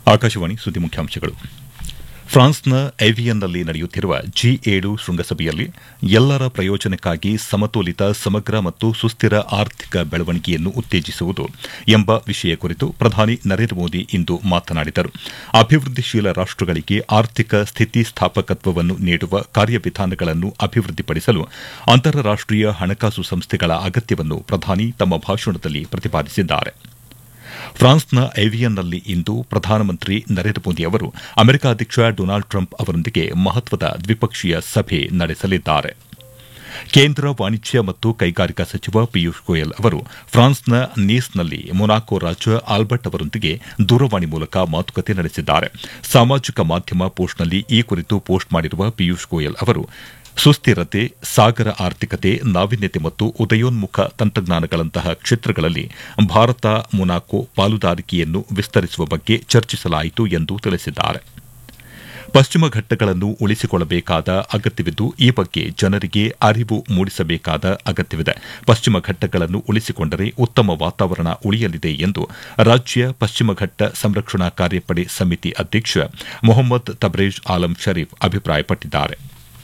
ಆಕಾಶವಾಣಿ ಸುದ್ದಿ ಮುಖ್ಯಾಂಶಗಳು ಫ್ರಾನ್ಸ್ನ ಏವಿಯನ್ನಲ್ಲಿ ನಡೆಯುತ್ತಿರುವ ಜಿ ಏಳು ಶೃಂಗಸಭೆಯಲ್ಲಿ ಎಲ್ಲರ ಪ್ರಯೋಜನಕ್ಕಾಗಿ ಸಮತೋಲಿತ ಸಮಗ್ರ ಮತ್ತು ಸುಸ್ಥಿರ ಆರ್ಥಿಕ ಬೆಳವಣಿಗೆಯನ್ನು ಉತ್ತೇಜಿಸುವುದು ಎಂಬ ವಿಷಯ ಕುರಿತು ಪ್ರಧಾನಿ ನರೇಂದ್ರ ಮೋದಿ ಇಂದು ಮಾತನಾಡಿದರು ಅಭಿವೃದ್ಧಿಶೀಲ ರಾಷ್ಟಗಳಿಗೆ ಆರ್ಥಿಕ ಸ್ಥಿತಿಸ್ಥಾಪಕತ್ವವನ್ನು ನೀಡುವ ಕಾರ್ಯವಿಧಾನಗಳನ್ನು ಅಭಿವೃದ್ಧಿಪಡಿಸಲು ಅಂತಾರಾಷ್ಟೀಯ ಹಣಕಾಸು ಸಂಸ್ಥೆಗಳ ಅಗತ್ಯವನ್ನು ಪ್ರಧಾನಿ ತಮ್ಮ ಭಾಷಣದಲ್ಲಿ ಪ್ರತಿಪಾದಿಸಿದ್ದಾರೆ ಫ್ರಾನ್ಸ್ನ ಏವಿಯನ್ನಲ್ಲಿ ಇಂದು ಪ್ರಧಾನಮಂತ್ರಿ ನರೇಂದ್ರ ಮೋದಿ ಅವರು ಅಮೆರಿಕ ಅಧ್ಯಕ್ಷ ಡೊನಾಲ್ಡ್ ಟ್ರಂಪ್ ಅವರೊಂದಿಗೆ ಮಹತ್ವದ ದ್ವಿಪಕ್ಷೀಯ ಸಭೆ ನಡೆಸಲಿದ್ದಾರೆ ಕೇಂದ್ರ ವಾಣಿಜ್ಯ ಮತ್ತು ಕೈಗಾರಿಕಾ ಸಚಿವ ಪಿಯೂಷ್ ಗೋಯಲ್ ಅವರು ಫ್ರಾನ್ಸ್ನ ನೀಸ್ನಲ್ಲಿ ಮೊನಾಕೊ ರಾಜ ಆಲ್ಬರ್ಟ್ ಅವರೊಂದಿಗೆ ದೂರವಾಣಿ ಮೂಲಕ ಮಾತುಕತೆ ನಡೆಸಿದ್ದಾರೆ ಸಾಮಾಜಿಕ ಮಾಧ್ಯಮ ಪೋಸ್ಟ್ನಲ್ಲಿ ಈ ಕುರಿತು ಪೋಸ್ಟ್ ಮಾಡಿರುವ ಪಿಯೂಷ್ ಗೋಯಲ್ ಅವರು ಸುಸ್ಥಿರತೆ ಸಾಗರ ಆರ್ಥಿಕತೆ ನಾವೀನ್ಯತೆ ಮತ್ತು ಉದಯೋನ್ಮುಖ ತಂತ್ರಜ್ಞಾನಗಳಂತಹ ಕ್ಷೇತ್ರಗಳಲ್ಲಿ ಭಾರತ ಮೊನಾಕೊ ಪಾಲುದಾರಿಕೆಯನ್ನು ವಿಸ್ತರಿಸುವ ಬಗ್ಗೆ ಚರ್ಚಿಸಲಾಯಿತು ಎಂದು ತಿಳಿಸಿದ್ದಾರೆ ಪಶ್ಚಿಮ ಘಟ್ಟಗಳನ್ನು ಉಳಿಸಿಕೊಳ್ಳಬೇಕಾದ ಅಗತ್ಯವಿದ್ದು ಈ ಬಗ್ಗೆ ಜನರಿಗೆ ಅರಿವು ಮೂಡಿಸಬೇಕಾದ ಅಗತ್ಯವಿದೆ ಪಶ್ಚಿಮ ಘಟ್ಟಗಳನ್ನು ಉಳಿಸಿಕೊಂಡರೆ ಉತ್ತಮ ವಾತಾವರಣ ಉಳಿಯಲಿದೆ ಎಂದು ರಾಜ್ಯ ಪಶ್ಚಿಮ ಘಟ್ಟ ಸಂರಕ್ಷಣಾ ಕಾರ್ಯಪಡೆ ಸಮಿತಿ ಅಧ್ಯಕ್ಷ ಮೊಹಮ್ಮದ್ ತಬ್ರೇಜ್ ಆಲಂ ಶರೀಫ್ ಅಭಿಪ್ರಾಯಪಟ್ಟಿದ್ದಾರೆ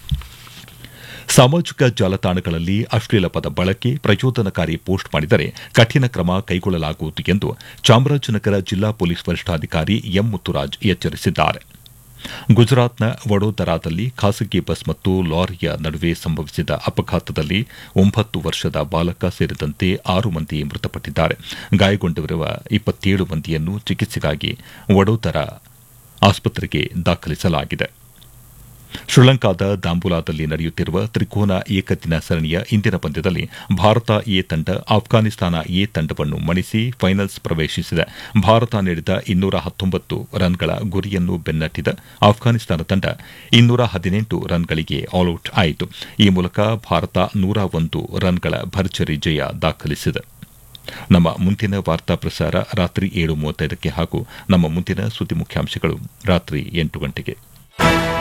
ಸಾಮಾಜಿಕ ಜಾಲತಾಣಗಳಲ್ಲಿ ಅಶ್ಲೀಲ ಪದ ಬಳಕೆ ಪ್ರಚೋದನಕಾರಿ ಪೋಸ್ಟ್ ಮಾಡಿದರೆ ಕಠಿಣ ಕ್ರಮ ಕೈಗೊಳ್ಳಲಾಗುವುದು ಎಂದು ಚಾಮರಾಜನಗರ ಜಿಲ್ಲಾ ಪೊಲೀಸ್ ವರಿಷ್ಠಾಧಿಕಾರಿ ಎಂ ಮುತ್ತುರಾಜ್ ಎಚ್ಚರಿಸಿದ್ದಾರೆ ಗುಜರಾತ್ನ ವಡೋದರಾದಲ್ಲಿ ಖಾಸಗಿ ಬಸ್ ಮತ್ತು ಲಾರಿಯ ನಡುವೆ ಸಂಭವಿಸಿದ ಅಪಘಾತದಲ್ಲಿ ಒಂಬತ್ತು ವರ್ಷದ ಬಾಲಕ ಸೇರಿದಂತೆ ಆರು ಮಂದಿ ಮೃತಪಟ್ಟಿದ್ದಾರೆ ಗಾಯಗೊಂಡಿರುವ ಇಪ್ಪತ್ತೇಳು ಮಂದಿಯನ್ನು ಚಿಕಿತ್ಸೆಗಾಗಿ ವಡೋದರ ಆಸ್ಪತ್ರೆಗೆ ದಾಖಲಿಸಲಾಗಿದೆ ಶ್ರೀಲಂಕಾದ ದಾಂಬುಲಾದಲ್ಲಿ ನಡೆಯುತ್ತಿರುವ ತ್ರಿಕೋನ ಏಕದಿನ ಸರಣಿಯ ಇಂದಿನ ಪಂದ್ಯದಲ್ಲಿ ಭಾರತ ಎ ತಂಡ ಆಫ್ಘಾನಿಸ್ತಾನ ಎ ತಂಡವನ್ನು ಮಣಿಸಿ ಫೈನಲ್ಸ್ ಪ್ರವೇಶಿಸಿದೆ ಭಾರತ ನೀಡಿದ ಇನ್ನೂರ ಹತ್ತೊಂಬತ್ತು ರನ್ಗಳ ಗುರಿಯನ್ನು ಬೆನ್ನಟ್ಟಿದ ಆಫ್ಘಾನಿಸ್ತಾನ ತಂಡ ಇನ್ನೂರ ಹದಿನೆಂಟು ರನ್ಗಳಿಗೆ ಆಲ್ಔಟ್ ಆಯಿತು ಈ ಮೂಲಕ ಭಾರತ ನೂರ ಒಂದು ರನ್ಗಳ ಭರ್ಜರಿ ಜಯ ದಾಖಲಿಸಿದೆ ನಮ್ಮ ಮುಂದಿನ ವಾರ್ತಾ ಪ್ರಸಾರ ರಾತ್ರಿ ಏಳು ಮೂವತ್ತೈದಕ್ಕೆ ಹಾಗೂ ನಮ್ಮ ಮುಂದಿನ ಸುದ್ದಿ ಮುಖ್ಯಾಂಶಗಳು ರಾತ್ರಿ ಎಂಟು ಗಂಟೆಗೆ